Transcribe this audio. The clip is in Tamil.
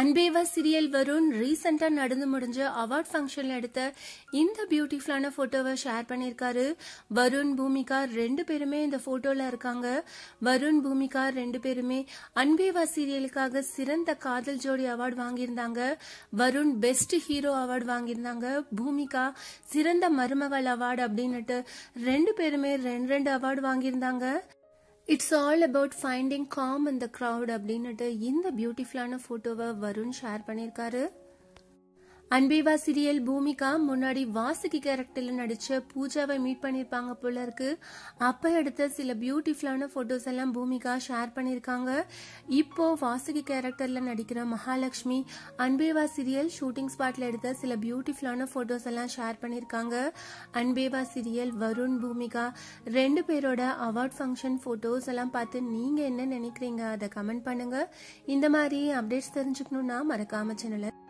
அன்பேவா சீரியல் வருண் ரீசெண்டா நடந்து முடிஞ்ச அவார்ட் ஃபங்க்ஷன்ல எடுத்த இந்த பியூட்டிஃபுல்லான போட்டோவை ஷேர் பண்ணியிருக்காரு வருண் பூமிகா ரெண்டு பேருமே இந்த போட்டோல இருக்காங்க வருண் பூமிகா ரெண்டு பேருமே அன்பேவா சீரியலுக்காக சிறந்த காதல் ஜோடி அவார்டு வாங்கியிருந்தாங்க வருண் பெஸ்ட் ஹீரோ அவார்டு வாங்கியிருந்தாங்க பூமிகா சிறந்த மருமகள் அவார்டு அப்படின்னுட்டு ரெண்டு பேருமே ரெண்டு ரெண்டு அவார்டு வாங்கியிருந்தாங்க it's all about finding calm இந்த க்ரௌட் அப்படின்னுட்டு இந்த பியூட்டிஃபுல்லான ஃபோட்டோவை வருண் ஷேர் பண்ணியிருக்காரு அன்பேவா சீரியல் பூமிகா முன்னாடி வாசுகி கேரக்டர்ல நடிச்ச பூஜாவை மீட் பண்ணிருப்பாங்க போல இருக்கு அப்ப எடுத்த சில பியூட்டிஃபுல்லான போட்டோஸ் எல்லாம் பூமிகா ஷேர் பண்ணிருக்காங்க இப்போ வாசுகி கேரக்டர்ல நடிக்கிற மகாலட்சுமி அன்பேவா சீரியல் ஷூட்டிங் ஸ்பாட்ல எடுத்த சில பியூட்டிஃபுல்லான போட்டோஸ் எல்லாம் ஷேர் பண்ணிருக்காங்க அன்பேவா சீரியல் வருண் பூமிகா ரெண்டு பேரோட அவார்ட் ஃபங்க்ஷன் போட்டோஸ் எல்லாம் பார்த்து நீங்க என்ன நினைக்கிறீங்க அதை கமெண்ட் பண்ணுங்க இந்த மாதிரி அப்டேட்ஸ் தெரிஞ்சுக்கணும்னா மறக்காம சேனலை